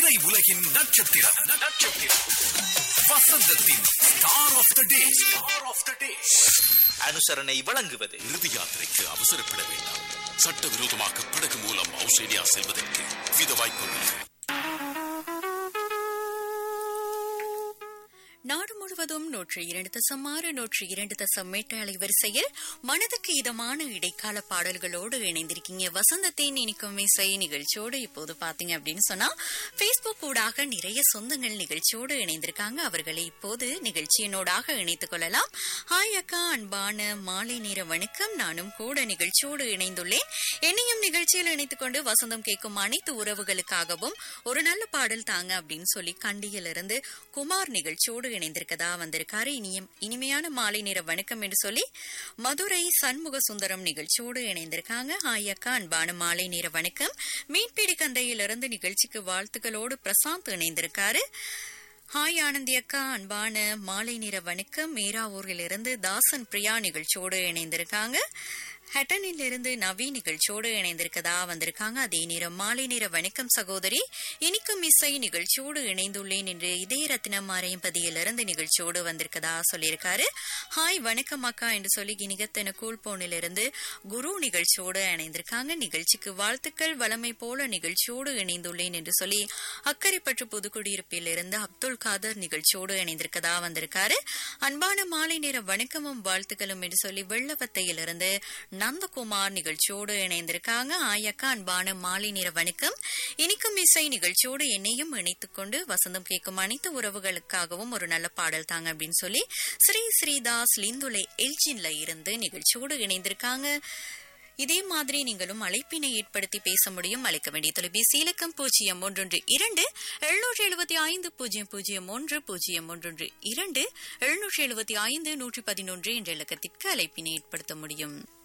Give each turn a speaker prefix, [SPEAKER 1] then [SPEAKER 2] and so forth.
[SPEAKER 1] திரை உலகின் நட்சத்திரம் நட்சத்திரம் வசந்தத்தின் star of the day star of the day
[SPEAKER 2] அனுசரணை வழங்குவது
[SPEAKER 1] இறுதி யாத்திரைக்கு அவசரப்பட வேண்டாம் சட்டவிரோதமாக படகு மூலம் ஆஸ்திரேலியா செல்வதற்கு வித வாய்ப்புள்ளது
[SPEAKER 3] நாடு முழுவதும் நூற்றி இரண்டு தசம் ஆறு நூற்றி இரண்டு தசம் எட்டு அலைவரிசையில் மனதுக்கு இதமான இடைக்கால பாடல்களோடு இணைந்திருக்கீங்க வசந்தத்தின் இனிக்கும் இசை நிகழ்ச்சியோடு இப்போது பாத்தீங்க அப்படின்னு சொன்னா பேஸ்புக் ஊடாக நிறைய சொந்தங்கள் நிகழ்ச்சியோடு இணைந்திருக்காங்க அவர்களை இப்போது நிகழ்ச்சியினோடாக இணைத்துக் கொள்ளலாம் ஹாய் அக்கா அன்பான மாலை நேர வணக்கம் நானும் கூட நிகழ்ச்சியோடு இணைந்துள்ளேன் என்னையும் நிகழ்ச்சியில் இணைத்துக் கொண்டு வசந்தம் கேட்கும் அனைத்து உறவுகளுக்காகவும் ஒரு நல்ல பாடல் தாங்க அப்படின்னு சொல்லி கண்டியிலிருந்து குமார் நிகழ்ச்சியோடு இணைந்திருக்கதா வந்திருக்காரு இனியும் இனிமையான மாலை நேர வணக்கம் என்று சொல்லி மதுரை சண்முக சுந்தரம் நிகழ்ச்சியோடு இணைந்திருக்காங்க ஹாய் அக்கா அன்பான மாலை நேர வணக்கம் மீன்பிடி கந்தையிலிருந்து நிகழ்ச்சிக்கு வாழ்த்துக்களோடு பிரசாந்த் இணைந்திருக்காரு ஹாய் ஆனந்தி அக்கா அன்பான மாலை நேர வணக்கம் மேராவூரிலிருந்து தாசன் பிரியா நிகழ்ச்சியோடு இணைந்திருக்காங்க ஹட்டனில் இருந்து நவி நிகழ்ச்சியோடு இணைந்திருக்கதா வந்திருக்காங்க அதே நேரம் மாலை நேர வணக்கம் சகோதரி இனிக்கும் இசை நிகழ்ச்சியோடு இணைந்துள்ளேன் என்று இதய ரத்னம் அரையம்பதியிலிருந்து நிகழ்ச்சியோடு வந்திருக்கதா சொல்லியிருக்காரு ஹாய் வணக்கம் அக்கா என்று சொல்லி இனிகத்தன கூழ்போனிலிருந்து குரு நிகழ்ச்சியோடு இணைந்திருக்காங்க நிகழ்ச்சிக்கு வாழ்த்துக்கள் வளமை போல நிகழ்ச்சியோடு இணைந்துள்ளேன் என்று சொல்லி அக்கரைப்பற்று புதுக்குடியிருப்பில் இருந்து அப்துல் காதர் நிகழ்ச்சியோடு இணைந்திருக்கதா வந்திருக்காரு அன்பான மாலை நேர வணக்கமும் வாழ்த்துக்களும் என்று சொல்லி வெள்ளவத்தையிலிருந்து நந்தகுமார் நிகழ்ச்சியோடு இணைந்திருக்காங்க ஆயக்கா அன்பான மாலை நேர வணக்கம் இனிக்கும் இசை நிகழ்ச்சியோடு என்னையும் இணைத்துக் கொண்டு வசந்தம் கேட்கும் அனைத்து உறவுகளுக்காகவும் ஒரு நல்ல பாடல் தாங்க அப்படின்னு சொல்லி ஸ்ரீ ஸ்ரீதாஸ் லிந்துலை எல்ஜின்ல இருந்து நிகழ்ச்சியோடு இணைந்திருக்காங்க இதே மாதிரி நீங்களும் அழைப்பினை ஏற்படுத்தி பேச முடியும் அழைக்க வேண்டிய தொலைபேசி இலக்கம் பூஜ்ஜியம் ஒன்றொன்று இரண்டு எழுநூற்றி எழுபத்தி ஐந்து பூஜ்ஜியம் பூஜ்ஜியம் ஒன்று பூஜ்ஜியம் ஒன்றொன்று இரண்டு எழுநூற்றி எழுபத்தி ஐந்து நூற்றி பதினொன்று என்ற இலக்கத்திற்கு அழைப்பினை ஏற்படுத்த முடியும்